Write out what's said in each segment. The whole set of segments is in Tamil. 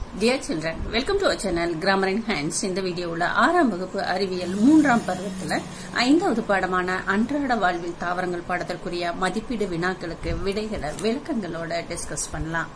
dear children welcome to our channel grammar in hands இந்த வீடியோவில் ஆறாம் வகுப்பு அறிவியல் மூன்றாம் பருவத்தில் ஐந்தாவது பாடமான அன்றாட வாழ்வில் தாவரங்கள் பாடத்திற்குரிய மதிப்பீடு வினாக்களுக்கு விடைகளை விளக்கங்களோட டிஸ்கஸ் பண்ணலாம்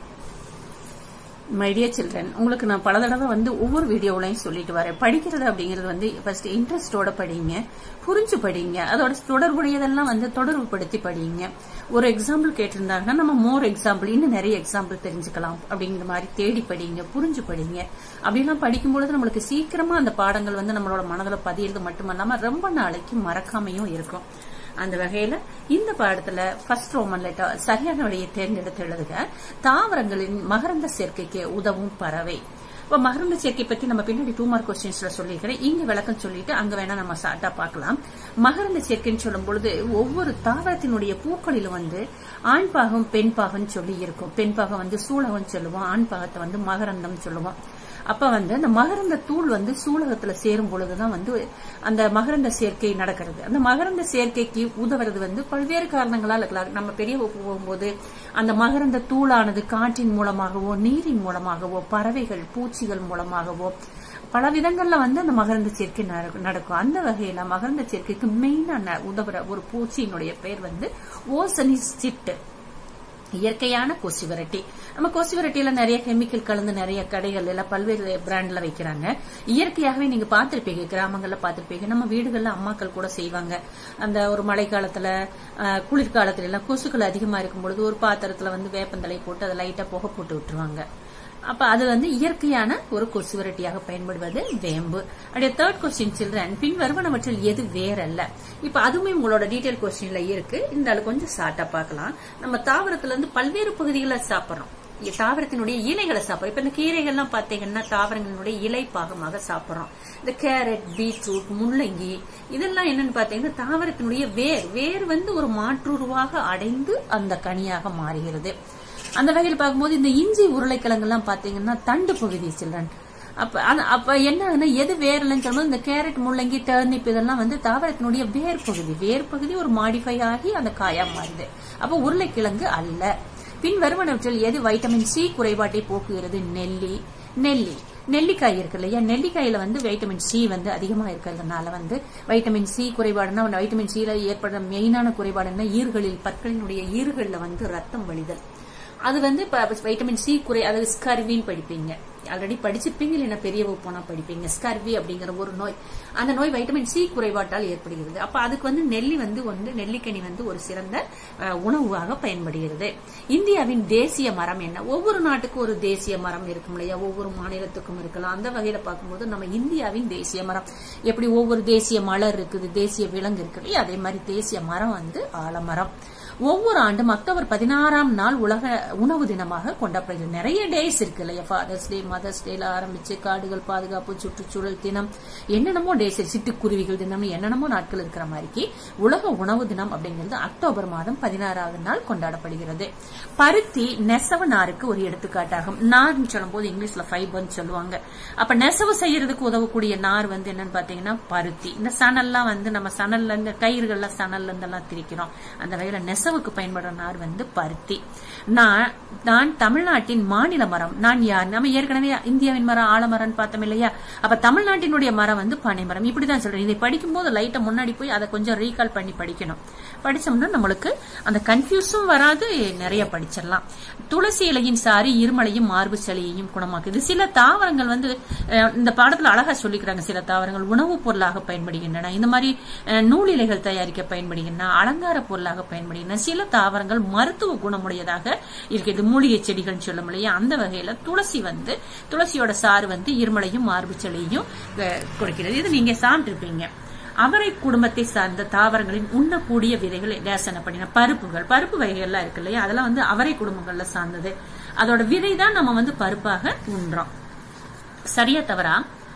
மை டியர் சில்ட்ரன் உங்களுக்கு நான் பல தடவை வந்து ஒவ்வொரு வீடியோவிலையும் சொல்லிட்டு வரேன் படிக்கிறது அப்படிங்கிறது வந்து ஃபர்ஸ்ட் இன்ட்ரெஸ்டோட படிங்க புரிஞ்சு படிங்க அதோட தொடர்புடையதெல்லாம் வந்து தொடர்புபடுத்தி படிங்க ஒரு எக்ஸாம்பிள் கேட்டிருந்தாங்கன்னா நம்ம மோர் எக்ஸாம்பிள் இன்னும் நிறைய எக்ஸாம்பிள் தெரிஞ்சுக்கலாம் அப்படிங்கிற மாதிரி தேடி படிங்க புரிஞ்சு படிங்க அப்படிலாம் படிக்கும்பொழுது நம்மளுக்கு சீக்கிரமா அந்த பாடங்கள் வந்து நம்மளோட மனதில் பதியிறது மட்டுமல்லாம ரொம்ப நாளைக்கு மறக்காமையும் இருக்கும் அந்த வகையில இந்த பாடத்துல ஃபர்ஸ்ட் ரோமன் லெட்டர் சரியான வழியை தேர்ந்தெடுத்து எழுதுக தாவரங்களின் மகரந்த சேர்க்கைக்கு உதவும் பறவை இப்ப மகரந்த சேர்க்கை பத்தி நம்ம பின்னாடி டூ மார்க் கொஸ்டின்ஸ்ல சொல்லியிருக்கிறேன் இங்க விளக்கம் சொல்லிட்டு அங்க வேணா நம்ம சாட்டா பார்க்கலாம் மகரந்த சேர்க்கைன்னு சொல்லும் பொழுது ஒவ்வொரு தாவரத்தினுடைய பூக்களிலும் வந்து ஆண் பாகம் பெண் பாகம் சொல்லி இருக்கும் பெண் பாகம் வந்து சூலகம் சொல்லுவோம் ஆண் பாகத்தை வந்து மகரந்தம் சொல்லுவோம் அப்ப வந்து அந்த மகரந்த தூள் வந்து சூலகத்துல சேரும் பொழுதுதான் வந்து அந்த மகரந்த சேர்க்கை நடக்கிறது அந்த மகரந்த சேர்க்கைக்கு உதவுறது வந்து பல்வேறு காரணங்களால் இருக்கலாம் நம்ம பெரிய வகுப்பு போகும்போது அந்த மகரந்த தூளானது காற்றின் மூலமாகவோ நீரின் மூலமாகவோ பறவைகள் பூச்சிகள் மூலமாகவோ பல விதங்கள்ல வந்து அந்த மகரந்த சேர்க்கை நடக்கும் அந்த வகையில மகரந்த சேர்க்கைக்கு மெயினா உதவுற ஒரு பூச்சியினுடைய பெயர் வந்து ஓசனிஸ் சிட்டு இயற்கையான கொசு விரட்டி நம்ம கொசு விரட்டியில நிறைய கெமிக்கல் கலந்து நிறைய கடைகள் எல்லாம் பல்வேறு பிராண்ட்ல வைக்கிறாங்க இயற்கையாகவே நீங்க பார்த்திருப்பீங்க கிராமங்கள்ல பார்த்திருப்பீங்க நம்ம வீடுகள்ல அம்மாக்கள் கூட செய்வாங்க அந்த ஒரு மழை காலத்துல குளிர்காலத்துல எல்லாம் கொசுக்கள் அதிகமா இருக்கும் பொழுது ஒரு பாத்திரத்துல வந்து வேப்பந்தலை போட்டு அதை லைட்டா புகை போட்டு விட்டுருவாங்க அப்ப அது வந்து இயற்கையான ஒரு கொசு விரட்டியாக பயன்படுவது வேம்பு அப்படியே தேர்ட் கொஸ்டின் சில்ட்ரன் பின் வருவனவற்றில் எது வேறல்ல இப்ப அதுவுமே உங்களோட டீடைல் கொஸ்டின்ல இருக்கு இந்த கொஞ்சம் ஷார்ட்டா பார்க்கலாம் நம்ம தாவரத்துல இருந்து பல்வேறு பகுதிகளை சாப்பிடுறோம் தாவரத்தினுடைய இலைகளை சாப்பிடுறோம் இப்ப இந்த கீரைகள்லாம் பாத்தீங்கன்னா தாவரங்களினுடைய இலை பாகமாக சாப்பிடுறோம் இந்த கேரட் பீட்ரூட் முள்ளங்கி இதெல்லாம் என்னன்னு பாத்தீங்கன்னா தாவரத்தினுடைய வேர் வேர் வந்து ஒரு மாற்றுருவாக அடைந்து அந்த கனியாக மாறுகிறது அந்த வகையில் பார்க்கும்போது இந்த இஞ்சி உருளைக்கிழங்கு எல்லாம் பாத்தீங்கன்னா தண்டு பகுதி சில்ட்ரன் அப்ப அப்ப என்ன ஆகுதுன்னா எது வேர்லன்னு சொல்லும்போது இந்த கேரட் முள்ளங்கி டர்னிப் இதெல்லாம் வந்து தாவரத்தினுடைய வேர் பகுதி வேர் பகுதி ஒரு மாடிஃபை ஆகி அந்த காயா மாறுது அப்ப உருளைக்கிழங்கு அல்ல பின் வருவனவற்றில் எது வைட்டமின் சி குறைபாட்டை போக்குகிறது நெல்லி நெல்லி நெல்லிக்காய் இருக்கு இல்லையா நெல்லிக்காயில வந்து வைட்டமின் சி வந்து அதிகமா இருக்கிறதுனால வந்து வைட்டமின் சி குறைபாடுனா வைட்டமின் சில ஏற்படுற மெயினான குறைபாடுன்னா ஈர்களில் பற்களினுடைய ஈர்களில் வந்து ரத்தம் வழிதல் அது வந்து வைட்டமின் சி குறை அதாவது ஸ்கர்வின்னு படிப்பீங்க ஆல்ரெடி படிச்சிருப்பீங்க இல்லைன்னா பெரிய போனா படிப்பீங்க ஸ்கர்வி அப்படிங்கிற ஒரு நோய் அந்த நோய் வைட்டமின் சி குறைபாட்டால் ஏற்படுகிறது அப்ப அதுக்கு வந்து நெல்லி வந்து வந்து நெல்லிக்கனி வந்து ஒரு சிறந்த உணவாக பயன்படுகிறது இந்தியாவின் தேசிய மரம் என்ன ஒவ்வொரு நாட்டுக்கும் ஒரு தேசிய மரம் இருக்கும் இல்லையா ஒவ்வொரு மாநிலத்துக்கும் இருக்கலாம் அந்த வகையில பார்க்கும்போது நம்ம இந்தியாவின் தேசிய மரம் எப்படி ஒவ்வொரு தேசிய மலர் இருக்குது தேசிய விலங்கு இருக்கு இல்லையா அதே மாதிரி தேசிய மரம் வந்து ஆலமரம் ஒவ்வொரு ஆண்டும் அக்டோபர் பதினாறாம் நாள் உலக உணவு தினமாக கொண்டாடப்படுகிறது நிறைய டேஸ் இருக்கு இல்லையா ஃபாதர்ஸ் டே மதர்ஸ் டேல ஆரம்பிச்சு காடுகள் பாதுகாப்பு சுற்றுச்சூழல் தினம் என்னென்னமோ டேஸ் சிட்டுக்குருவிகள் தினம் என்னென்னமோ நாட்கள் இருக்கிற மாதிரி உலக உணவு தினம் அப்படிங்கிறது அக்டோபர் மாதம் பதினாறாவது நாள் கொண்டாடப்படுகிறது பருத்தி நெசவு நாருக்கு ஒரு எடுத்துக்காட்டாகும் நார்னு சொல்லும் போது இங்கிலீஷ்ல ஃபைபர்னு சொல்லுவாங்க அப்ப நெசவு செய்யறதுக்கு உதவக்கூடிய நார் வந்து என்னன்னு பாத்தீங்கன்னா பருத்தி இந்த சணல்லாம் வந்து நம்ம சணல்ல இந்த கயிறுகள்ல சணல்ல இருந்தெல்லாம் திரிக்கிறோம் அந்த வகையில நெசவுக்கு பயன்படுற நார் வந்து பருத்தி நான் நான் தமிழ்நாட்டின் மாநில மரம் நான் யார் நம்ம ஏற்கனவே இந்தியாவின் மரம் ஆலமரம் பார்த்தோம் இல்லையா அப்ப தமிழ்நாட்டினுடைய மரம் வந்து பனைமரம் இப்படிதான் சொல்றேன் இதை படிக்கும் போது லைட்டா முன்னாடி போய் அதை கொஞ்சம் ரீகால் பண்ணி படிக்கணும் படிச்சோம்னா நம்மளுக்கு அந்த கன்ஃபியூஸும் வராது நிறைய படிச்சிடலாம் துளசி இலையின் சாரி இருமலையும் மார்பு சளியையும் குணமாக்குது சில தாவரங்கள் வந்து இந்த பாடத்துல அழகா சொல்லிக்கிறாங்க சில தாவரங்கள் உணவுப் பொருளாக பயன்படுகின்றன இந்த மாதிரி நூல் இலைகள் தயாரிக்க பயன்படுகின்றன அலங்கார பொருளாக பயன்படுகின்றன சில தாவரங்கள் மருத்துவ குணமுடையதாக இருக்கிறது மூலிகை செடிகள் சொல்ல முடியும் அந்த வகையில துளசி வந்து துளசியோட சாறு வந்து இருமலையும் மார்பு சளியையும் கொடுக்கிறது இது நீங்க சாப்பிட்டுருப்பீங்க அவரை குடும்பத்தை சார்ந்த தாவரங்களின் உண்ணக்கூடிய விதைகள் டேசன பண்ணின பருப்புகள் பருப்பு வகைகள்லாம் இருக்கு இல்லையா அதெல்லாம் வந்து அவரை குடும்பங்கள்ல சார்ந்தது அதோட விதை தான் நம்ம வந்து பருப்பாக உண்றோம் சரியா தவறா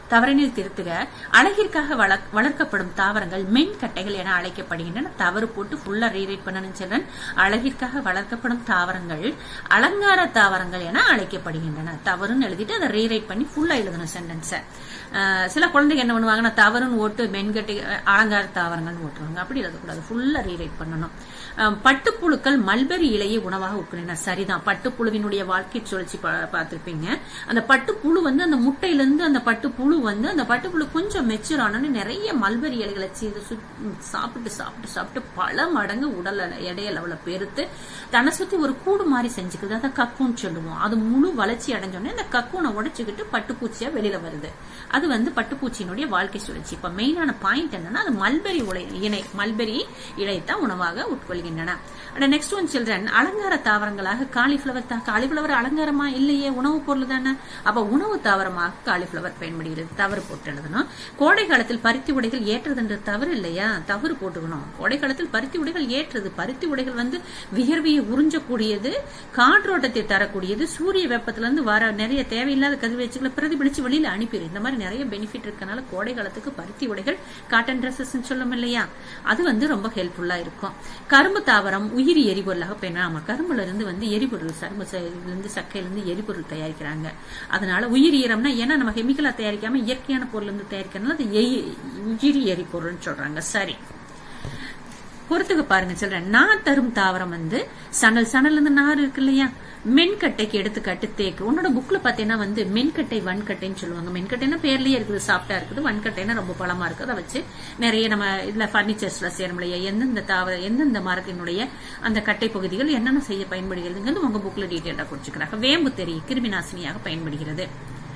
தவறினில் திருத்துக அழகிற்காக வள- வளர்க்கப்படும் தாவரங்கள் மென்கட்டைகள் என அழைக்கப்படுகின்றன தவறு போட்டு ஃபுல்லா ரீரைட் பண்ணணும் சில்ட்ரன் அழகிற்காக வளர்க்கப்படும் தாவரங்கள் அலங்கார தாவரங்கள் என அழைக்கப்படுகின்றன தவறுன்னு எழுதிட்டு அதை ரீரைட் பண்ணி ஃபுல்லா எழுதணும் சென்டென்ஸை சில குழந்தைங்க என்ன பண்ணுவாங்கன்னா தவறுன்னு ஓட்டு மென்கட்டி அலங்கார தாவரங்கள் ஓட்டுவாங்க அப்படி எழுதக்கூடாது ஃபுல்லா ரீரைட் பண்ணணும் அஹ், பட்டுப்புழுக்கள் மல்பெரி இலையை உணவாக உட்கொள்ளின சரிதான் பட்டுப்புழுவினுடைய வாழ்க்கை சுழற்சி பா- பார்த்திருப்பீங்க அந்த பட்டுப்புழு வந்து அந்த முட்டையிலிருந்து அந்த பட்டுப்புழு வந்து அந்த பட்டுப்புழு கொஞ்சம் மெச்சூர் ஆனோன்னு நிறைய மல்பெரி இலைகளை சீது சுத்- சாப்பிட்டு சாப்பிட்டு சாப்பிட்டு பல மடங்கு உடல் எடை- எடை அளவுல பெருத்து தன்னை சுத்தி ஒரு கூடு மாதிரி செஞ்சுக்குது அதை கக்கூன்னு சொல்லுவோம் அது முழு வளர்ச்சி அடைஞ்சோடனே அந்த கக்கூனை உடைச்சுக்கிட்டு பட்டுப்பூச்சியா வெளியில வருது அது வந்து பட்டுப்பூச்சியினுடைய வாழ்க்கை சுழற்சி இப்ப மெயினான பாயிண்ட் என்னன்னா அது மல்பெரி உலை இணை மல்பெரி இலைத்தான் உணவாக உட்கொள்கின்றன நெக்ஸ்ட் ஒன் சில்ட்ரன் அலங்கார தாவரங்களாக காலிஃபிளவர் தா காலிஃபிளவர் அலங்காரமா இல்லையே உணவு பொருள் தானே அப்ப உணவு தாவரமாக காலிஃபிளவர் பயன்படுகிறது தவறு போட்டு எழுதணும் கோடை காலத்தில் பருத்தி உடைகள் ஏற்றது என்று தவறு இல்லையா தவறு போட்டுக்கணும் கோடை காலத்தில் பருத்தி உடைகள் ஏற்றது பருத்தி உடைகள் வந்து வியர்வையை உறிஞ்சக்கூடியது காற்றோட்டத்தை தரக்கூடியது சூரிய வெப்பத்திலிருந்து வர நிறைய தேவையில்லாத கதிர்வீச்சுகளை பிரதிபலிச்சு வெளியில அனுப்பிடும் இந்த மாதிரி நிறைய பெனிஃபிட் இருக்கனால கோடை காலத்துக்கு பருத்தி உடைகள் காட்டன் ட்ரெஸ்ஸஸ் சொல்லும் இல்லையா அது வந்து ரொம்ப ஹெல்ப்ஃபுல்லா இருக்கும் கரும்பு தாவரம் உயிரி எரிபொருளாக பயன் ஆமா கரும்புல இருந்து வந்து எரிபொருள் கரும்பு ச- இதுல இருந்து சக்கையில இருந்து எரிபொருள் தயாரிக்கிறாங்க அதனால உயிரி ஈரம்னா ஏன்னா நம்ம கெமிக்கலா தயாரிக்காம இயற்கையான பொருள் இருந்து தயாரிக்கிறதுனால அது எய்- உயிரி எரிபொருள்னு சொல்றாங்க சரி பொறுத்துக்கு பாருங்க சொல்றேன் நார் தரும் தாவரம் வந்து சணல் சணல் இருந்து நார் இருக்கு இல்லையா மென்கட்டைக்கு எடுத்துக்காட்டு தேக்கு உன்னோட புக்ல பாத்தீங்கன்னா வந்து மென்கட்டை வன்கட்டைன்னு சொல்லுவாங்க மென்கட்டைன்னா பேர்லயே இருக்குது சாஃப்டா இருக்குது வன்கட்டைன்னா ரொம்ப பழமா இருக்கு அதை வச்சு நிறைய நம்ம இதுல பர்னிச்சர்ஸ்ல சேரும் இல்லையா எந்தெந்த தாவர எந்தெந்த மரத்தினுடைய அந்த கட்டை பகுதிகள் என்னென்ன செய்ய பயன்படுகிறதுங்கிறது உங்க புக்ல டீட்டெயிலா குறிச்சுக்கிறாங்க வேம்பு தெரியும் கிருமி நாசினியாக பயன்படுகிறது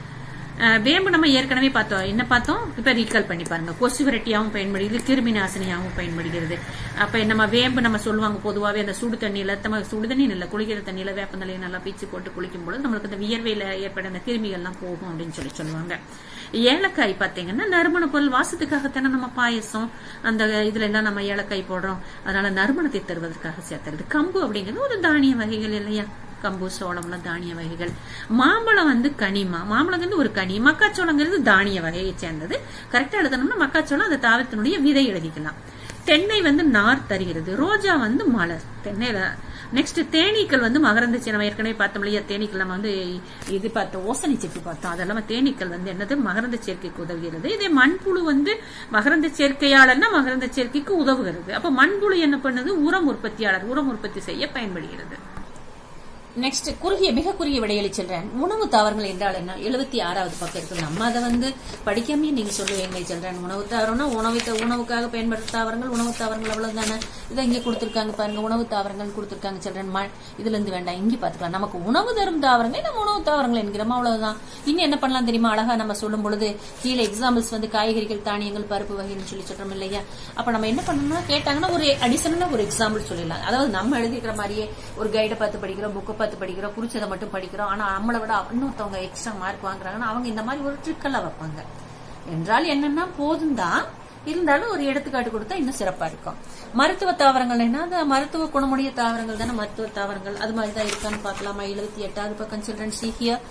அஹ் வேம்பு நம்ம ஏற்கனவே பார்த்தோம் என்ன பார்த்தோம் இப்ப ரீகால் பண்ணி பாருங்க கொசு விரட்டியாகவும் பயன்படுகிறது கிருமி நாசினியாகவும் பயன்படுகிறது அப்ப நம்ம வேம்பு நம்ம சொல்லுவாங்க பொதுவாவே அந்த சுடு தண்ணியில நம்ம சுடு தண்ணி இல்ல குளிக்கிற தண்ணியில வேப்பந்தலையை நல்லா பீச்சு போட்டு குளிக்கும் பொழுது நம்மளுக்கு அந்த வியர்வையில ஏற்பட அந்த கிருமிகள்லாம் போகும் அப்படின்னு சொல்லி சொல்லுவாங்க ஏலக்காய் பாத்தீங்கன்னா நறுமண பொருள் வாசத்துக்காகத்தானே நம்ம பாயசம் அந்த இதுல எல்லாம் நம்ம ஏலக்காய் போடுறோம் அதனால நறுமணத்தை தருவதற்காக சேர்த்துறது கம்பு அப்படிங்கிறது ஒரு தானிய வகைகள் இல்லையா கம்பு சோளம்லாம் தானிய வகைகள் மாம்பழம் வந்து கனிமா மாம்பழம் வந்து ஒரு கனி மக்காச்சோளங்கிறது தானிய வகையை சேர்ந்தது கரெக்டா எழுதணும்னா மக்காச்சோளம் அந்த தாவரத்தினுடைய விதை எழுதிக்கலாம் தென்னை வந்து நார் தருகிறது ரோஜா வந்து மலர் தென்னையில நெக்ஸ்ட் தேனீக்கள் வந்து மகரந்த செடி நம்ம ஏற்கனவே பார்த்தோம் இல்லையா தேனீக்கள் நம்ம வந்து இது பார்த்தோம் ஓசனை செட்டி பார்த்தோம் அதெல்லாம் தேனீக்கள் வந்து என்னது மகரந்த சேர்க்கைக்கு உதவுகிறது இதே மண்புழு வந்து மகரந்த சேர்க்கையாளர்னா மகரந்த சேர்க்கைக்கு உதவுகிறது அப்ப மண்புழு என்ன பண்ணுது உரம் உற்பத்தியாளர் உரம் உற்பத்தி செய்ய பயன்படுகிறது நெக்ஸ்ட் குறுகிய மிக குறுகிய விடைகளை சொல்றேன் உணவு தாவரங்கள் என்றால் என்ன எழுபத்தி ஆறாவது பக்கம் இருக்கு நம்ம அதை வந்து படிக்காமே நீங்க சொல்லுவீங்க சொல்றேன் உணவு தாவரம்னா உணவு உணவுக்காக பயன்படுத்த தாவரங்கள் உணவு தாவரங்கள் அவ்வளவுதானே இதை இங்க கொடுத்திருக்காங்க பாருங்க உணவு தாவரங்கள் கொடுத்திருக்காங்க சொல்றேன் ம- இதுல இருந்து வேண்டாம் இங்க பாத்துக்கலாம் நமக்கு உணவு தரும் தாவரங்கள் நம்ம உணவு தாவரங்கள் என்கிறோம் அவ்வளவுதான் இன்னும் என்ன பண்ணலாம் தெரியுமா அழகா நம்ம சொல்லும் பொழுது கீழே எக்ஸாம்பிள்ஸ் வந்து காய்கறிகள் தானியங்கள் பருப்பு வகைன்னு சொல்லி சொல்றோம் இல்லையா அப்ப நம்ம என்ன பண்ணணும்னா கேட்டாங்கன்னா ஒரு அடிஷனலா ஒரு எக்ஸாம்பிள் சொல்லிடலாம் அதாவது நம்ம எழுதிக்கிற மாதிரியே ஒரு கைடை பார்த்து படிக்கிறோம் புக்கை பார்த்து படிக்கிறோம் குறிச்சதை மட்டும் படிக்கிறோம் ஆனா நம்மளை விட இன்னொருத்தவங்க எக்ஸ்ட்ரா மார்க் வாங்குறாங்கன்னா அவங்க இந்த மாதிரி ஒரு ட்ரிக்கெல்லாம் வைப்பாங்க என்றால் என்னன்னா போதும் தான் இருந்தாலும் ஒரு எடுத்துக்காட்டு கொடுத்தா இன்னும் சிறப்பா இருக்கும் மருத்துவ தாவரங்கள் என்ன அது மருத்துவ குணமுடைய தாவரங்கள் தானே மருத்துவ தாவரங்கள் அது மாதிரி தான் இருக்கான்னு பார்க்கலாமா எழுபத்தி எட்டாவது பக்கம் சில்ட்ரன் சீக்கியர்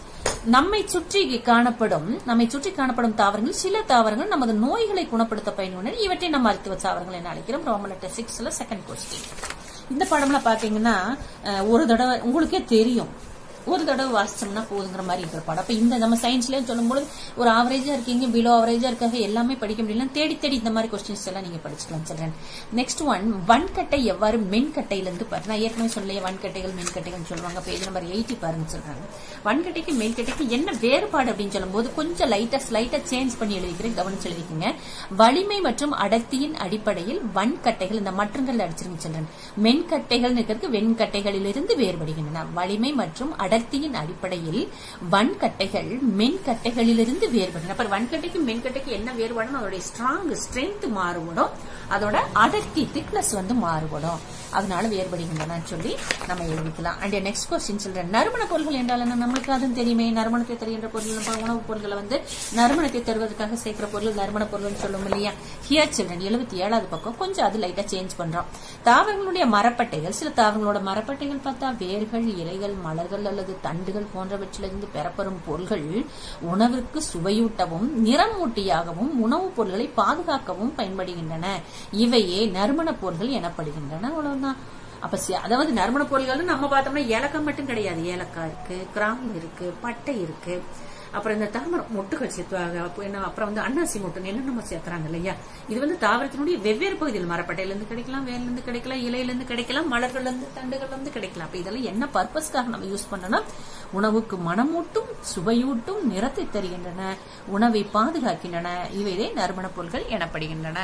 நம்மை சுற்றி காணப்படும் நம்மை சுற்றி காணப்படும் தாவரங்கள் சில தாவரங்கள் நமது நோய்களை குணப்படுத்த பயனுள்ளன இவற்றை நம்ம மருத்துவ தாவரங்கள் என அழைக்கிறோம் ரோமன் லெட்டர் சிக்ஸ்ல செகண்ட் கொஸ்டின் இந்த படம்ல பாத்தீங்கன்னா அஹ், ஒரு தடவை உங்களுக்கே தெரியும் ஒரு தடவை வாசிச்சோம்னா போதுங்கிற மாதிரி இருக்கிற படம் அப்ப இந்த நம்ம சயின்ஸ்லயும் சொல்லும்போது ஒரு ஆவரேஜா இருக்கீங்க பிலோ ஆவரேஜா இருக்காங்க எல்லாமே படிக்க முடியல தேடி தேடி இந்த மாதிரி கொஸ்டின்ஸ் எல்லாம் நீங்க படிச்சுக்கலாம் சொல்றேன் நெக்ஸ்ட் ஒன் வன்கட்டை எவ்வாறு மென்கட்டையிலிருந்து பாரு நான் ஏற்கனவே சொல்லலையே வன்கட்டைகள் மென்கட்டைகள் சொல்லுவாங்க பேஜ் நம்பர் எயிட்டி பாருங்க சொல்றாங்க வன்கட்டைக்கு மென்கட்டைக்கு என்ன வேறுபாடு அப்படின்னு சொல்லும்போது கொஞ்சம் லைட்டா ஸ்லைட்டா சேஞ்ச் பண்ணி எழுதிக்கிறேன் கவனிச்சு எழுதிக்கங்க வலிமை மற்றும் அடர்த்தியின் அடிப்படையில் வன்கட்டைகள் இந்த மற்றங்கள் அடிச்சிருங்க சொல்றேன் மென்கட்டைகள் இருக்கிறதுக்கு வெண்கட்டைகளிலிருந்து வேறுபடுகின்றன வலிமை மற்றும் அடர்த்தியின் அடிப்படையில் வன்கட்டைகள் மென்கட்டைகளிலிருந்து வேறுபடுகின்றன அப்ப வன்கட்டைக்கு மென்கட்டைக்கு என்ன வேறுபாடுன்னு அதோட ஸ்ட்ராங் ஸ்ட்ரென்த் மாறுபடும் அதோட அடர்த்தி திக்னஸ் வந்து மாறுபடும் அதனால வேறுபடுகின்றன சொல்லி நம்ம எழுதிக்கலாம் அண்ட் நெக்ஸ்ட் கொஸ்டின் சொல்றேன் நறுமண பொருள்கள் என்றால் என்ன நம்மளுக்கு அதுவும் தெரியுமே நறுமணத்தை தருகின்ற பொருள் நம்ம உணவுப் பொருட்களை வந்து நறுமணத்தை தருவதற்காக சேர்க்கிற பொருள் நறுமண பொருள்னு சொல்லும் இல்லையா ஹியர் சில்ட்ரன் எழுபத்தி ஏழாவது பக்கம் கொஞ்சம் அது லைட்டா சேஞ்ச் பண்றோம் தாவரங்களுடைய மரப்பட்டைகள் சில தாவரங்களோட மரப்பட்டைகள் பார்த்தா வேர்கள் இலைகள் மலர்கள் எல்லாம் அல்லது தண்டுகள் போன்றவற்றிலிருந்து பெறப்படும் பொருள்கள் உணவிற்கு சுவையூட்டவும் நிறமூட்டியாகவும் உணவுப் பொருள்களை பாதுகாக்கவும் பயன்படுகின்றன இவையே நறுமணப் பொருள்கள் எனப்படுகின்றன அவ்வளவுதான் அப்ப சி- அதாவது நறுமண பொருள்கள் நம்ம பார்த்தோம்னா ஏலக்காய் மட்டும் கிடையாது ஏலக்காய் இருக்கு கிராம்பு இருக்கு பட்டை இருக்கு அப்புறம் இந்த தாமரை மொட்டுகள் சேர்த்துவாங்க அப்போ என்ன அப்புறம் வந்து அன்னாசி மொட்டு நெல்லு நம்ம சேர்க்கறாங்க இல்லையா இது வந்து தாவரத்தினுடைய வெவ்வேறு பகுதியில் மரப்பட்டையில இருந்து கிடைக்கலாம் வேர்ல இருந்து கிடைக்கலாம் இலையில இருந்து கிடைக்கலாம் மலர்கள்ல இருந்து தண்டுகள்ல இருந்து கிடைக்கலாம் அப்ப இதெல்லாம் என்ன பர்பஸ்க்காக நம்ம யூஸ் பண்ணனா உணவுக்கு மனமூட்டும் சுவையூட்டும் நிறத்தை தருகின்றன உணவை பாதுகாக்கின்றன இவையே நறுமணப் பொருள்கள் எனப்படுகின்றன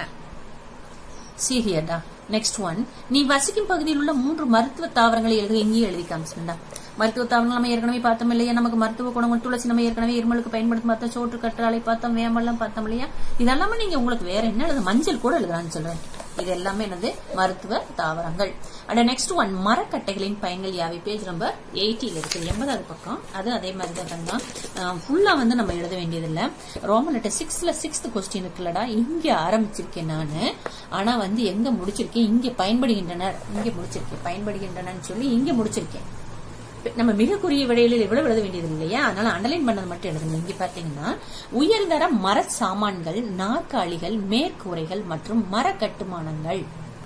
சீரியடா நெக்ஸ்ட் ஒன் நீ வசிக்கும் பகுதியில் உள்ள மூன்று மருத்துவ தாவரங்களை எழுத எங்கேயும் எழுதி காமிச்சிருந்தா மருத்துவ தாவரங்கள் நம்ம ஏற்கனவே பார்த்தோம் இல்லையா நமக்கு மருத்துவ குணங்கள் துளசி நம்ம ஏற்கனவே இருமலுக்கு பயன்படுத்தி பார்த்தோம் சோற்று கற்றாழை பார்த்தோம் வேம்பெல்லாம் பார்த்தோம் இல்லையா இதெல்லாமே நீங்க உங்களுக்கு வேற என்ன எழுத மஞ்சள் கூட எழுதலாம்னு சொல்றேன் இது எல்லாமே என்னது மருத்துவ தாவரங்கள் அண்ட் நெக்ஸ்ட் ஒன் மரக்கட்டைகளின் பயன்கள் யாவை பேஜ் நம்பர் எயிட்டில இருக்கு எண்பதாவது பக்கம் அது அதே மாதிரி தான் ஃபுல்லா வந்து நம்ம எழுத வேண்டியதில்லை ரோமன் லெட்டர் சிக்ஸ்ல சிக்ஸ்த் கொஸ்டின் இருக்குல்லடா இங்க ஆரம்பிச்சிருக்கேன் நானு ஆனா வந்து எங்க முடிச்சிருக்கேன் இங்க பயன்படுகின்றனர் இங்க முடிச்சிருக்கேன் பயன்படுகின்றனன்னு சொல்லி இங்க முடிச்சிருக்கேன் நம்ம மிக குறுகிய விடையில இவ்வளவு எழுத வேண்டியது இல்லையா அதனால அண்டர்லைன் பண்ணது மட்டும் எழுதுங்க இங்க பாத்தீங்கன்னா உயர்தர மர சாமான்கள் நாற்காலிகள் மேற்கூரைகள் மற்றும் மர கட்டுமானங்கள்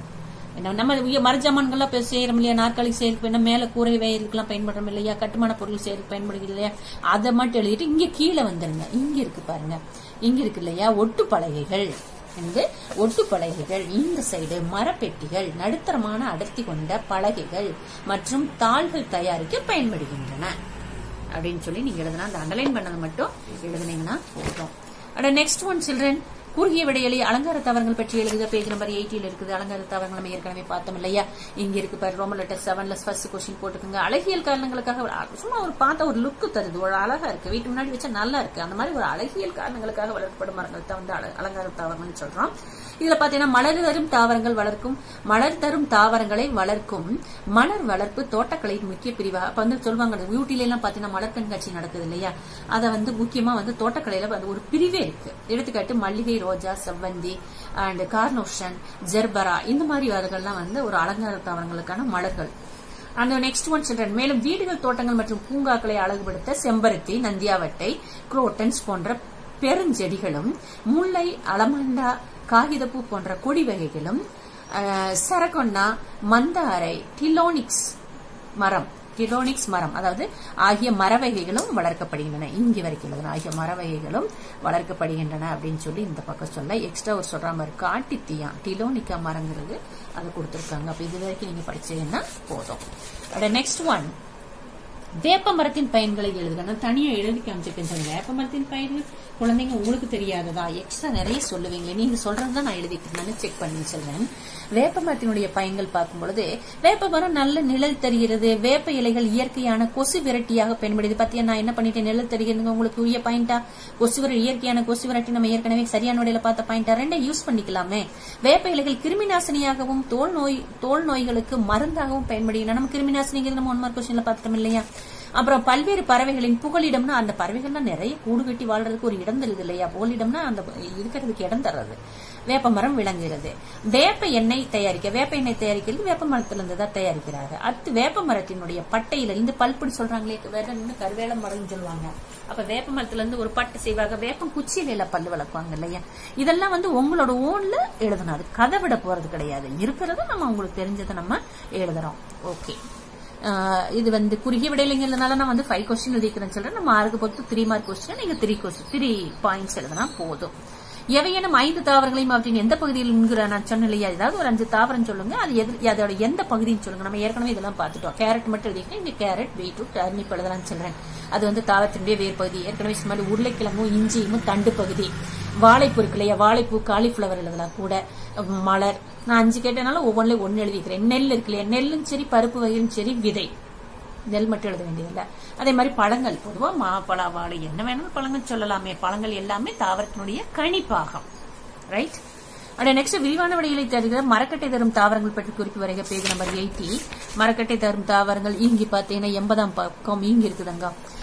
என்ன, நம்ம உய- மர ஜாமான்கள்லாம் இப்ப செய்யறோம் இல்லையா நாற்காலி செய்யறதுக்கு வேணும் மேல கூரை வேயறதுக்கெல்லாம் பயன்படுறோம் இல்லையா கட்டுமான பொருள் செய்யறதுக்கு பயன்படுகிறது இல்லையா அதை மட்டும் எழுதிட்டு இங்க கீழே வந்துருங்க இங்க இருக்கு பாருங்க இங்க இருக்கு இல்லையா ஒட்டு பலகைகள் வந்து ஒட்டு பலகைகள் இந்த சைடு மரப்பெட்டிகள் நடுத்தரமான அடர்த்தி கொண்ட பலகைகள் மற்றும் தாள்கள் தயாரிக்க பயன்படுகின்றன அப்படின்னு சொல்லி நீங்க எழுதுனா அந்த அண்டர்லைன் பண்ணது மட்டும் எழுதுனீங்கன்னா போதும் அட நெக்ஸ்ட் ஒன் சில்ட்ரன் குறுகிய விடையலி அலங்கார தவறங்கள் பற்றி எழுதுக பேஜ் நம்பர் எயிட்டில இருக்குது அலங்கார தவறங்கள் நம்ம ஏற்கனவே பார்த்தோம் இல்லையா இங்க இருக்கு பாரு ரோமன் லெட்டர் செவன்ல ஃபர்ஸ்ட் கொஸ்டின் போட்டுக்கோங்க அழகியல் காரணங்களுக்காக ஒரு- சும்மா ஒரு பார்த்த ஒரு லுக்கு தருது ஒரு அழகா இருக்கு வீட்டு முன்னாடி வச்சா நல்லா இருக்கு அந்த மாதிரி ஒரு அழகியல் காரணங்களுக்காக வளர்க்கப்படும் மரங்கள் தான் வந்து அல- அலங்கார தாவரங்கள்னு சொல்றோம் இதுல பாத்தீங்கன்னா மலர் தரும் தாவரங்கள் வளர்க்கும் மலர் தரும் தாவரங்களை வளர்க்கும் மலர் வளர்ப்பு தோட்டக்கலை முக்கிய பிரிவா அப்ப வந்து சொல்லுவாங்க ஊட்டில எல்லாம் பாத்தீங்கன்னா மலர் கண்காட்சி நடக்குது இல்லையா அத வந்து முக்கியமா வந்து தோட்டக்கலையில வந்து ஒரு பிரிவே இருக்கு எடுத்துக்காட்டு மல்லிகை ரோஜா செவ்வந்தி அண்ட் கார்னோஷன் ஜெர்பரா இந்த மாதிரி அதுகள்லாம் வந்து ஒரு அலங்கார தாவரங்களுக்கான மலர்கள் அந்த நெக்ஸ்ட் ஒன் சில்ட்ரன் மேலும் வீடுகள் தோட்டங்கள் மற்றும் பூங்காக்களை அழகுபடுத்த செம்பருத்தி நந்தியாவட்டை குரோட்டன்ஸ் போன்ற பெருஞ்செடிகளும் முல்லை அலமண்டா காகிதப்பூ போன்ற கொடி வகைகளும் அஹ், சரகொன்னா மந்தாரை டிலோனிக்ஸ் மரம் டிலோனிக்ஸ் மரம் அதாவது ஆகிய மர வகைகளும் வளர்க்கப்படுகின்றன இங்கே வரைக்கும் எழுதணும் ஆகிய மர வகைகளும் வளர்க்கப்படுகின்றன அப்படின்னு சொல்லி இந்த பக்கம் சொல்ல எக்ஸ்ட்ரா ஒரு சொல்ற மாதிரி காட்டித்தியா டிலோனிக்கா மரங்கிறது அதை கொடுத்துருக்காங்க அப்ப இது வரைக்கும் நீங்க படிச்சீங்கன்னா போதும் நெக்ஸ்ட் ஒன் வேப்ப மரத்தின் பயன்களை எழுதுக நான் தனியா எழுதி காமிச்சிருக்கேன் சொல்லுங்க வேப்ப மரத்தின் பயன்கள் குழந்தைங்க உங்களுக்கு தெரியாததா எக்ஸ்ட்ரா நிறைய சொல்லுவீங்க நீங்க சொல்றதுதான் நான் எழுதிட்டு செக் பண்ணி சொல்றேன் வேப்ப மரத்தினுடைய பயன்கள் பார்க்கும் பொழுது வேப்ப மரம் நல்ல நிழல் தருகிறது வேப்ப இலைகள் இயற்கையான கொசு விரட்டியாக பயன்படுது பாத்தியா நான் என்ன பண்ணிட்டேன் நிழல் தருகிறது உங்களுக்கு உரிய பாயிண்டா கொசு விரட்டி இயற்கையான கொசு விரட்டி நம்ம ஏற்கனவே சரியான வழியில பார்த்த பாயிண்டா ரெண்டை யூஸ் பண்ணிக்கலாமே வேப்ப இலைகள் கிருமி நாசினியாகவும் தோல் நோய் தோல் நோய்களுக்கு மருந்தாகவும் பயன்படுகின்றன நம்ம கிருமி நாசினிங்கிறது நம்ம ஒன் மார்க் கொஸ்டின்ல பார்த்துட்டோம் இல்லையா அப்புறம் பல்வேறு பறவைகளின் புகலிடம்னா அந்த பறவைகள்லாம் நிறைய கூடு கட்டி வாழ்றதுக்கு ஒரு இடம் தருது இல்லையா புகலிடம்னா அந்த இருக்கிறதுக்கு இடம் தர்றது வேப்ப மரம் விளங்குகிறது வேப்ப எண்ணெய் தயாரிக்க வேப்ப எண்ணெய் தயாரிக்கிறது வேப்ப மரத்துல இருந்து தான் தயாரிக்கிறாங்க அடுத்து வேப்ப மரத்தினுடைய பட்டையில இருந்து பல்புன்னு சொல்றாங்களே வேற இன்னும் கருவேல மரம்னு சொல்லுவாங்க அப்ப வேப்ப மரத்துல இருந்து ஒரு பட்டை செய்வாங்க வேப்பம் குச்சியில பல்லு வளர்க்குவாங்க இல்லையா இதெல்லாம் வந்து உங்களோட ஓன்ல எழுதணும் அது கதை விட போறது கிடையாது இருக்கிறத நம்ம உங்களுக்கு தெரிஞ்சதை நம்ம எழுதுறோம் ஓகே ஆஹ் இது வந்து குறுகிய விடையிலங்கிறதுனால நான் வந்து ஃபைவ் கொஸ்டின் எழுதிக்கிறேன்னு சொல்றேன் நம்ம மார்க்கு பொறுத்து த்ரீ மார்க் கொஸ்டின் நீங்க த்ரீ கொஸ்டின் த்ரீ பாயிண்ட்ஸ் எழுதினா போதும் எவையேனும் ஐந்து தாவரங்களையும் அவற்றின் எந்த பகுதியில் உண்கிற நான் சொன்னேன் இல்லையா ஏதாவது ஒரு அஞ்சு தாவரம் சொல்லுங்க அது எது அதோட எந்த பகுதின்னு சொல்லுங்க நம்ம ஏற்கனவே இதெல்லாம் பார்த்துட்டோம் கேரட் மட்டும் எழுதிக்கிறேன் இங்க கேரட் பீட்ரூட் டர்னிப் எழுதலாம்னு சொல்றேன் அது வந்து தாவரத்தினுடைய வேர் பகுதி ஏற்கனவே சொன்ன மாதிரி உருளைக்கிழங்கும் இஞ்சியும் தண்டு பகுதி வாழைப்பூ இருக்கு இல்லையா வாழைப்பூ காலிஃபிளவர் எழுதலாம் கூட மலர் நான் அஞ்சு கேட்டனால ஒவ்வொன்றிலையும் ஒன்னு எழுதிக்கிறேன் நெல் இருக்கு இல்லையா நெல்லும் சரி பருப்பு வகையும் சரி விதை நெல் மட்டும் எழுத வேண்டியதில்லை அதே மாதிரி பழங்கள் பொதுவா மா பழ வாழை என்ன வேணாலும் பழங்கள் சொல்லலாமே பழங்கள் எல்லாமே தாவரத்தினுடைய கணிப்பாகம் ரைட் அடைய நெக்ஸ்ட் விரிவான விடைகளை தருகிற மரக்கட்டை தரும் தாவரங்கள் பற்றி குறிப்பு வரைக பேஜ் நம்பர் எயிட்டி மரக்கட்டை தரும் தாவரங்கள் இங்கு பார்த்தீங்கன்னா எண்பதாம் பக்கம் இங்க இருக்குதுங்க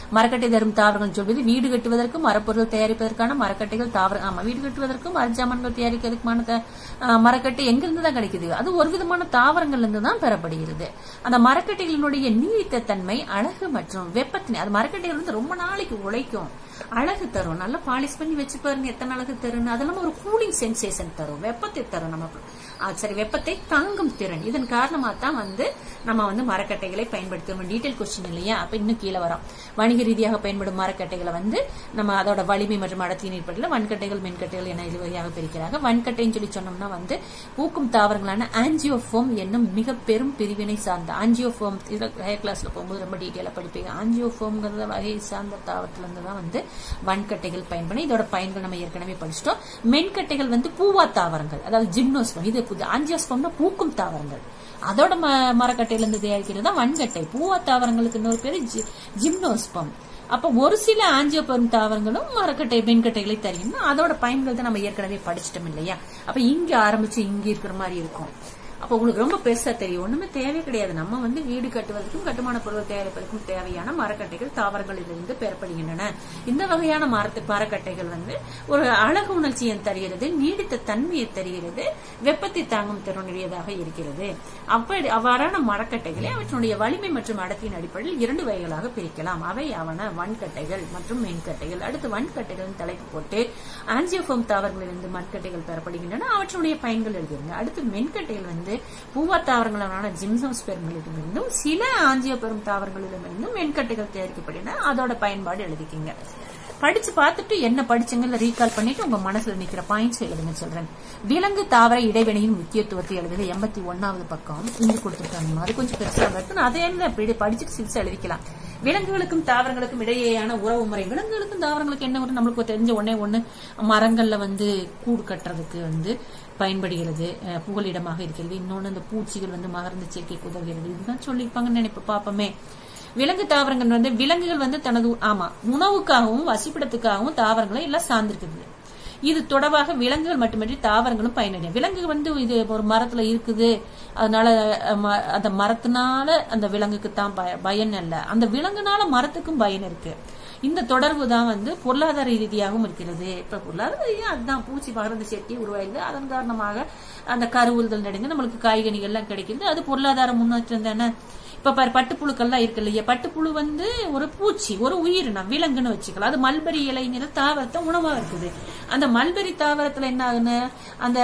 மரக்கட்டை தரும் தாவரங்கள் சொல்வது வீடு கட்டுவதற்கும் மரப்பொருள் தயாரிப்பதற்கான மரக்கட்டைகள் தாவர ஆமா வீடு கட்டுவதற்கும் மரஜாமான்கள் தயாரிக்கிறதுக்குமான த- ஆஹ் மரக்கட்டை எங்கிருந்து தான் கிடைக்குது அது ஒரு விதமான தாவரங்கள்ல இருந்து தான் பெறப்படுகிறது அந்த மரக்கட்டைகளினுடைய நீடித்த தன்மை அழகு மற்றும் வெப்பத்தினை அது மரக்கட்டைகள் வந்து ரொம்ப நாளைக்கு உழைக்கும் அழகு தரும் நல்லா பாலிஷ் பண்ணி வச்சு பாருங்க எத்தனை அழகு தரும் அதெல்லாம் ஒரு கூலிங் சென்சேஷன் தரும் வெப்பத்தை தரும் நமக்கு ஆ, சரி வெப்பத்தை தாங்கும் திறன் இதன் காரணமா தான் வந்து நம்ம வந்து மரக்கட்டைகளை பயன்படுத்துறோம் டீடைல் கொஸ்டின் இல்லையா அப்ப இன்னும் கீழே வரோம் வணிக ரீதியாக பயன்படும் மரக்கட்டைகளை வந்து நம்ம அதோட வலிமை மற்றும் அடர்த்தியின் ஏற்படல வன்கட்டைகள் மென்கட்டைகள் என இரு வகையாக பிரிக்கிறாங்க வன்கட்டைன்னு சொல்லி சொன்னோம்னா வந்து பூக்கும் தாவரங்களான ஆஞ்சியோஃபோம் என்னும் மிக பெரும் பிரிவினை சார்ந்த ஆஞ்சியோஃபோம் இதுல ஹையர் கிளாஸ்ல போகும்போது ரொம்ப டீட்டெயிலா படிப்பீங்க ஆஞ்சியோஃபோம்ங்கிறத வகையை சார்ந்த தாவரத்துல இருந்து தான் வந்து வன்கட்டைகள் பயன்படும் இதோட பயன்கள் நம்ம ஏற்கனவே படிச்சிட்டோம் மென்கட்டைகள் வந்து பூவா தாவரங்கள் அதாவது ஜிம்னோஸ்பம் இது புது ஆஞ்சியோஸ்பம்னா பூக்கும் தாவரங்கள் அதோட ம மரக்கட்டையில இருந்து தயாரிக்கிறது தான் வன்கட்டை பூவா தாவரங்களுக்கு இன்னொரு பேரு ஜி- ஜிம்னோஸ்பம் அப்ப ஒரு சில ஆஞ்சியோபெரும் தாவரங்களும் மரக்கட்டை மென்கட்டைகளை தருகின்றன அதோட பயன்கள் தான் நம்ம ஏற்கனவே படிச்சிட்டோம் இல்லையா அப்ப இங்க ஆரம்பிச்சு இங்க இருக்கிற மாதிரி இருக்கும் அப்ப உங்களுக்கு ரொம்ப பெருசா தெரியும் ஒண்ணுமே தேவை கிடையாது நம்ம வந்து வீடு கட்டுவதற்கும் கட்டுமான பொருள் தயாரிப்பதற்கும் தேவையான மரக்கட்டைகள் தாவரங்களிலிருந்து பெறப்படுகின்றன இந்த வகையான மரத்து மரக்கட்டைகள் வந்து ஒரு அழகு உணர்ச்சியை தருகிறது நீடித்த தன்மையை தருகிறது வெப்பத்தை தாங்கும் திறனுடையதாக இருக்கிறது அப்படி அவ்வாறான மரக்கட்டைகளை அவற்றினுடைய வலிமை மற்றும் அடர்த்தியின் அடிப்படையில் இரண்டு வகைகளாக பிரிக்கலாம் அவை ஆவன வன்கட்டைகள் மற்றும் மென்கட்டைகள் அடுத்து வன்கட்டைகளின் தலைப்பு போட்டு ஆன்ஜியோஃபோம் தாவரங்களிலிருந்து மண்கட்டைகள் பெறப்படுகின்றன அவற்றினுடைய பயன்கள் எழுதிருங்க அடுத்து மென்கட்டைகள் வந்து பூவா தாவரங்களான ஜிம்சோஸ்பெர்மிலிருந்தும் சில ஆஞ்சியோபெரும் தாவரங்களிடமிருந்தும் மென்கட்டைகள் தயாரிக்கப்படுகின்றன அதோட பயன்பாடு எழுதிக்கிங்க படிச்சு பார்த்துட்டு என்ன படிச்சுங்கன்னு ரீகால் பண்ணிட்டு உங்க மனசுல நிக்கிற பாயிண்ட்ஸ் எழுதுங்க சொல்றேன் விலங்கு தாவர இடைவெளியின் முக்கியத்துவத்தை எழுதுக எண்பத்தி ஒன்னாவது பக்கம் இங்க கொடுத்துருக்காங்க அது கொஞ்சம் பெருசா இருக்கு நான் அதை என்ன இப்படி படிச்சுட்டு சிரிச்சு எழுதிக்கலாம் விலங்குகளுக்கும் தாவரங்களுக்கும் இடையேயான உறவு முறை விலங்குகளுக்கும் தாவரங்களுக்கு என்ன ஒரு நம்மளுக்கு தெரிஞ்ச ஒண்ணே ஒண்ணு மரங்கள்ல வந்து கூடு கட்டுறதுக்கு வந்து பயன்படுகிறது அஹ், புகலிடமாக இருக்கிறது இன்னொன்னு இந்த பூச்சிகள் வந்து மகரந்த சேர்க்கைக்கு உதவுகிறது இதுதான் சொல்லியிருப்பாங்கன்னு நினைப்பு பாப்போமே விலங்கு தாவரங்கள் வந்து விலங்குகள் வந்து தனது ஆமா உணவுக்காகவும் வசிப்பிடத்துக்காகவும் தாவரங்களை எல்லாம் சார்ந்திருக்குது இது தொடர்பாக விலங்குகள் மட்டுமின்றி தாவரங்களும் பயனடையும் விலங்கு வந்து இது ஒரு மரத்துல இருக்குது அதனால அஹ், ம- அந்த மரத்தினால அந்த விலங்குக்கு தான் பய- பயன் அல்ல அந்த விலங்குனால மரத்துக்கும் பயன் இருக்கு இந்த தொடர்பு தான் வந்து பொருளாதார ரீதியாகவும் இருக்கிறது இப்ப பொருளாதார ரீதியா அதுதான் பூச்சி மகரந்த சேர்க்கை உருவாயிருது அதன் காரணமாக அந்த கருவுறுதல் நடந்து நம்மளுக்கு காய்கனிகள் எல்லாம் கிடைக்குது அது பொருளாதார முன்னேற்றம் தானே இப்ப பாரு பட்டுப்புழுக்கள்லாம் இருக்கு இல்லையா பட்டுப்புழு வந்து ஒரு பூச்சி ஒரு உயிரினம் விலங்குன்னு வச்சுக்கலாம் அது மல்பெரி இலைங்கிற தாவரத்தை உணவா இருக்குது அந்த மல்பெரி தாவரத்துல என்ன ஆகுன்னு அந்த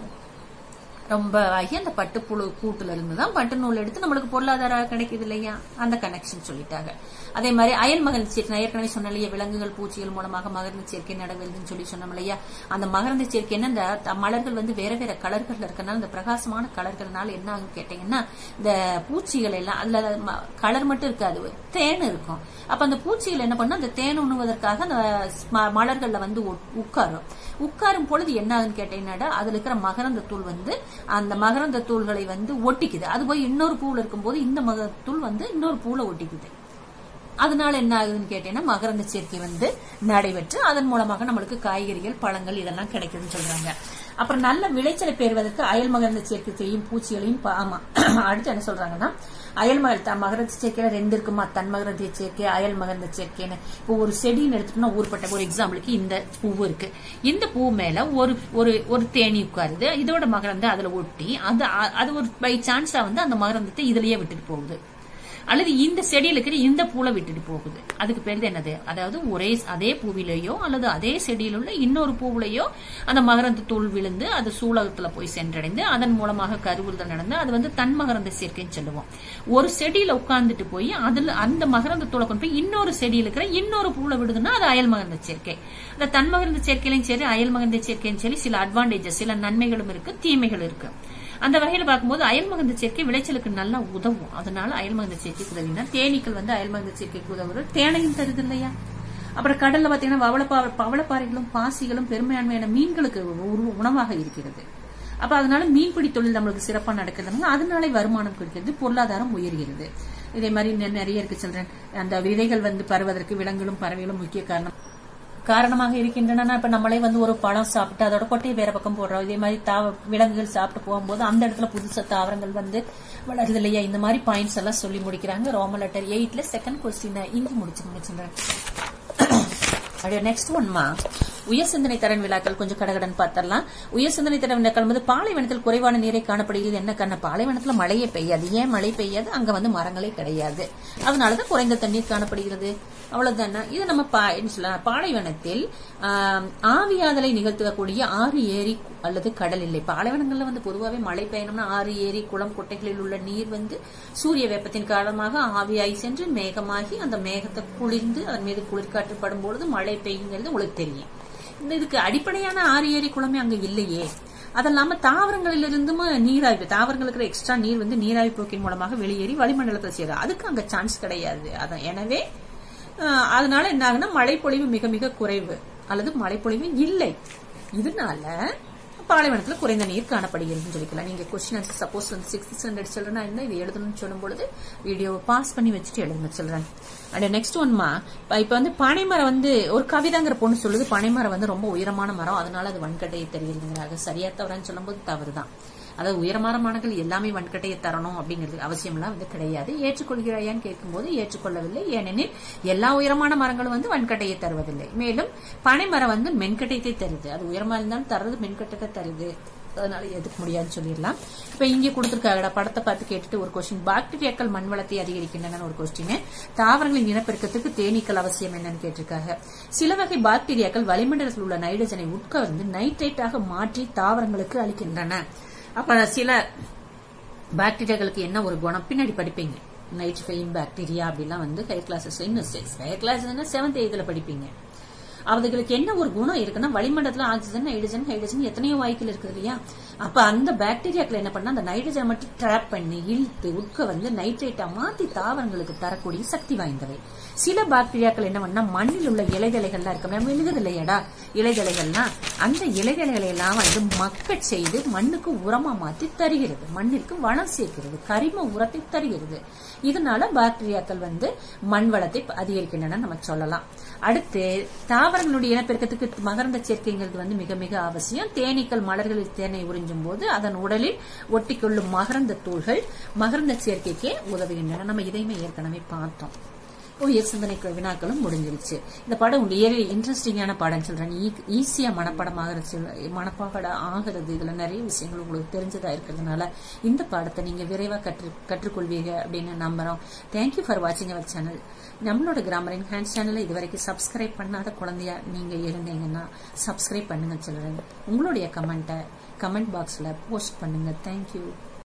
ரொம்ப ஆகி அந்த பட்டுப்புழு கூட்டுல இருந்து தான் பட்டு நூல் எடுத்து நம்மளுக்கு பொருளாதாரம் கிடைக்குது இல்லையா அந்த கனெக்ஷன் சொல்லிட்டாங்க அதே மாதிரி அயல் மகரந்த சேர்க்கை நான் ஏற்கனவே சொன்ன இல்லையா விலங்குகள் பூச்சிகள் மூலமாக மகரந்த சேர்க்கை நடக்குதுன்னு சொல்லி சொன்னோம் இல்லையா அந்த மகரந்த சேர்க்கை என்ன இந்த த- மலர்கள் வந்து வேற வேற கலர்கள் இருக்கனால இந்த பிரகாசமான கலர்கள்னால என்ன ஆகும் கேட்டீங்கன்னா இந்த பூச்சிகள் எல்லாம் அதுல கலர் மட்டும் இருக்காது தேன் இருக்கும் அப்ப அந்த பூச்சிகள் என்ன பண்ணும் அந்த தேன் உண்ணுவதற்காக அந்த ம- மலர்கள்ல வந்து உட்- உட்காரும் உட்காரும் பொழுது என்ன ஆகுன்னு கேட்டீங்கன்னா அதுல இருக்கிற மகரந்த தூள் வந்து அந்த மகரந்த தூள்களை வந்து ஒட்டிக்குது அது போய் இன்னொரு பூவில் இருக்கும்போது இந்த மகர தூள் வந்து இன்னொரு பூல ஒட்டிக்குது அதனால என்ன ஆகுதுன்னு கேட்டீங்கன்னா மகரந்த சேர்க்கை வந்து நடைபெற்று அதன் மூலமாக நம்மளுக்கு காய்கறிகள் பழங்கள் இதெல்லாம் கிடைக்குதுன்னு சொல்றாங்க அப்புறம் நல்ல விளைச்சலை பெறுவதற்கு அயல் மகரந்த சேர்க்கை செய்யும் பூச்சிகளையும் பா- ஆமா அடுத்து என்ன சொல்றாங்கன்னா அயல் மகர் த- மகரந்த சேர்க்கையில ரெண்டு இருக்குமா தன் மகரந்த சேர்க்கை அயல் மகரந்த சேர்க்கைன்னு இப்போ ஒரு செடின்னு எடுத்துட்டோம்னா ஊர்பட்ட ஒரு எக்ஸாம்பிளுக்கு இந்த பூவு இருக்கு இந்த பூ மேல ஒரு ஒரு ஒரு தேனி உட்காருது இதோட மகரந்த அதுல ஒட்டி அது அது ஒரு பை சான்ஸா வந்து அந்த மகரந்தத்தை இதுலயே விட்டுட்டு போகுது அல்லது இந்த செடியில இருக்கிற இந்த பூல விட்டுட்டு போகுது அதுக்கு பேர் தான் என்னது அதாவது ஒரே அதே பூவிலேயோ அல்லது அதே செடியில் உள்ள இன்னொரு பூவிலேயோ அந்த மகரந்த தூள் விழுந்து அது சூலகத்துல போய் சென்றடைந்து அதன் மூலமாக கருவுறுதல் நடந்து அது வந்து தன் மகரந்த சேர்க்கைன்னு சொல்லுவோம் ஒரு செடியில உட்கார்ந்துட்டு போய் அதுல அந்த மகரந்த தூளை கொண்டு போய் இன்னொரு செடியில இருக்கிற இன்னொரு பூல விடுதுன்னா அது அயல் மகரந்த சேர்க்கை அந்த தன் மகரந்த சேர்க்கையிலும் சரி அயல் மகரந்த சேர்க்கையும் சரி சில அட்வான்டேஜஸ் சில நன்மைகளும் இருக்கு தீமைகள் இருக்கு அந்த வகையில பார்க்கும்போது அயல் மகந்த சேர்க்கை விளைச்சலுக்கு நல்லா உதவும் அதனால அயல் மகந்த சேர்க்கைக்கு உதவினா தேனீக்கள் வந்து அயல் மகந்த சேர்க்கைக்கு உதவுறது தேனையும் தருது இல்லையா அப்புறம் கடல்ல பாத்தீங்கன்னா பவளப்பா பவளப்பாறைகளும் பாசிகளும் பெருமையான்மையான மீன்களுக்கு உரு- உணவாக இருக்கிறது அப்ப அதனால மீன்பிடி தொழில் நம்மளுக்கு சிறப்பா நடக்குதுனால அதனாலே வருமானம் கிடைக்கிறது பொருளாதாரம் உயர்கிறது இதே மாதிரி நெ- நிறைய இருக்கு சொல்றேன் அந்த விதைகள் வந்து பருவதற்கு விலங்குகளும் பறவைகளும் முக்கிய காரணம் காரணமாக இருக்கின்றன இப்ப நம்மளே வந்து ஒரு பழம் சாப்பிட்டு அதோட கொட்டையை வேற பக்கம் போடுறோம் இதே மாதிரி தாவ விலங்குகள் சாப்பிட்டு போகும்போது அந்த இடத்துல புதுசா தாவரங்கள் வந்து வளருது இல்லையா இந்த மாதிரி பாயிண்ட்ஸ் எல்லாம் சொல்லி முடிக்கிறாங்க ரோம லெட்டர் எயிட்ல செகண்ட் கொஸ்டின் இங்கு முடிச்சு முடிச்சுறேன் அப்படியே நெக்ஸ்ட் ஒன்மா உயர் சிந்தனை திறன் விழாக்கள் கொஞ்சம் கடகடன் பார்த்தரலாம் உயர் சிந்தனை திறன் விழாக்கள் வந்து பாலைவனத்தில் குறைவான நீரை காணப்படுகிறது என்ன காரணம் பாலைவனத்துல மழையே பெய்யாது ஏன் மழை பெய்யாது அங்க வந்து மரங்களே கிடையாது அதனாலதான் குறைந்த தண்ணீர் காணப்படுகிறது அவ்வளவுதானே இது நம்ம பா- என்ன சொல்லலாம் பாலைவனத்தில் ஆம், ஆவியாதலை நிகழ்த்தக்கூடிய ஆறு ஏரி அல்லது கடல் இல்லை பாலைவனங்கள்ல வந்து பொதுவாகவே மழை பெய்யணும்னா ஆறு ஏரி குளம் குட்டைகளில் உள்ள நீர் வந்து சூரிய வெப்பத்தின் காரணமாக ஆவியாகி சென்று மேகமாகி அந்த மேகத்தை குளிர்ந்து அதன் மீது குளிர்காற்று படும் பொழுது மழை பெய்யுங்கிறது உங்களுக்கு தெரியும் இந்த இதுக்கு அடிப்படையான ஆறு ஏரி குளமே அங்க இல்லையே அதல்லாம தாவரங்களிலிருந்தும் நீராய்வு தாவரங்களுக்கு எக்ஸ்ட்ரா நீர் வந்து நீராய்வு போக்கின் மூலமாக வெளியேறி வளிமண்டலத்தில் சேரும் அதுக்கு அங்க சான்ஸ் கிடையாது அதான் எனவே அஹ், அதனால என்ன ஆகுனா மழைப்பொழிவு மிக மிக குறைவு அல்லது மழைப்பொழிவு இல்லை இதனால பாலைவனத்துல குறைந்த நீர் காணப்படுகிறதுன்னு சொல்லிக்கலாம் நீங்க கொஸ்டின் ஆன்சர் சப்போஸ் வந்து சிக்ஸ்த் ஸ்டாண்டர்ட் சில்ட்ரனா இருந்தா இதை எழுதணும்னு சொல்லும் பொழுது வீடியோவை பாஸ் பண்ணி வச்சுட்டு எழுதுங்க சில்ட்ரன் அண்ட் நெக்ஸ்ட் ஒன்மா இப்ப வந்து பனைமரம் வந்து ஒரு கவிதாங்கிற பொண்ணு சொல்லுது பனைமரம் வந்து ரொம்ப உயரமான மரம் அதனால அது வன்கட்டையை தெரிகிறதுங்கிறாங்க சரியா தவறான்னு சொல்லும்போது தவறுதான் அதாவது உயரமான மரங்கள் எல்லாமே வன்கட்டையை தரணும் அப்படிங்கிறது அவசியம்லாம் வந்து கிடையாது ஏற்றுக்கொள்கிறாயான்னு கேட்கும்போது ஏற்றுக்கொள்ளவில்லை ஏனெனில் எல்லா உயரமான மரங்களும் வந்து வன்கட்டையை தருவதில்லை மேலும் பனைமரம் வந்து மென்கட்டையத்தை தருது அது உயரமா இருந்தாலும் தர்றது மென்கட்டத்தை தருது அதனால எதுக்க முடியாதுன்னு சொல்லிடலாம் இப்ப இங்க கொடுத்திருக்காங்கடா படத்தை பார்த்து கேட்டுட்டு ஒரு கொஸ்டின் பாக்டீரியாக்கள் மண் வளத்தை அதிகரிக்கின்றன ஒரு கொஸ்டின் தாவரங்களின் இனப்பெருக்கத்துக்கு தேனீக்கள் அவசியம் என்னன்னு கேட்டிருக்காங்க சில வகை பாக்டீரியாக்கள் வளிமண்டலத்தில் உள்ள நைட்ரஜனை உட்கவர்ந்து நைட்ரேட்டாக மாற்றி தாவரங்களுக்கு அளிக்கின்றன அப்ப சில பாக்டீரியாக்களுக்கு என்ன ஒரு குணம் பின்னாடி படிப்பீங்க நைட்ரிஃபைன் பாக்டீரியா அப்படிலாம் வந்து ஹையர் கிளாஸஸ் இன்னும் ஹையர் கிளாஸ் செவன்த் எய்த்ல படிப்பீங்க அதுகளுக்கு என்ன ஒரு குணம் இருக்குன்னா வளிமண்டலத்துல ஆக்சிஜன் ஹைட்ரஜன் ஹைட்ரஜன் எத்தனையோ வாய்க்கில் இருக்குது இல்லையா அப்ப அந்த பாக்டீரியாக்கள் என்ன பண்ணா அந்த நைட்ரஜனை மட்டும் ட்ராப் பண்ணி இழுத்து உட்க வந்து நைட்ரேட்டா மாத்தி தாவரங்களுக்கு தரக்கூடிய சக்தி வாய்ந்தவை சில பாக்டீரியாக்கள் என்ன பண்ணா மண்ணில் உள்ள இலைதலைகள்லாம் இருக்கு நம்ம எழுதுது இல்லையாடா இலைதலைகள்லாம் அந்த இலைதலைகளை எல்லாம் வந்து மக்கட் செய்து மண்ணுக்கு உரமா மாத்தி தருகிறது மண்ணிற்கு வளம் சேர்க்கிறது கரிம உரத்தை தருகிறது இதனால பாக்டீரியாக்கள் வந்து மண் வளத்தை அதிகரிக்கின்றன நம்ம சொல்லலாம் அடுத்து தாவரங்களுடைய இனப்பெருக்கத்துக்கு மகரந்த சேர்க்கைங்கிறது வந்து மிக மிக அவசியம் தேனீக்கள் மலர்களில் தேனை உறிஞ்சும் போது அதன் உடலில் ஒட்டிக்கொள்ளும் மகரந்த தூள்கள் மகரந்த சேர்க்கைக்கே உதவுகின்றன நம்ம இதையுமே ஏற்கனவே பார்த்தோம் உயர் சிந்தனை வினாக்களும் முடிஞ்சிருச்சு இந்த படம் உயர் இன்ட்ரெஸ்டிங்கான படம் சொல்றேன் ஈஸியா மனப்பாடம் ஆகிறது மனப்பாடம் ஆகிறது இதுல நிறைய விஷயங்கள் உங்களுக்கு தெரிஞ்சதா இருக்கிறதுனால இந்த பாடத்தை நீங்க விரைவா கற்று கற்றுக்கொள்வீங்க அப்படின்னு நம்புறோம் தேங்க்யூ ஃபார் வாட்சிங் அவர் சேனல் நம்மளோட கிராமரின் ஹேண்ட் சேனலை இதுவரைக்கும் சப்ஸ்கிரைப் பண்ணாத குழந்தையா நீங்க இருந்தீங்கன்னா சப்ஸ்கிரைப் பண்ணுங்க சொல்றேன் உங்களுடைய கமெண்ட்டை கமெண்ட் பாக்ஸ்ல போஸ்ட் பண்ணுங்க தேங்க்யூ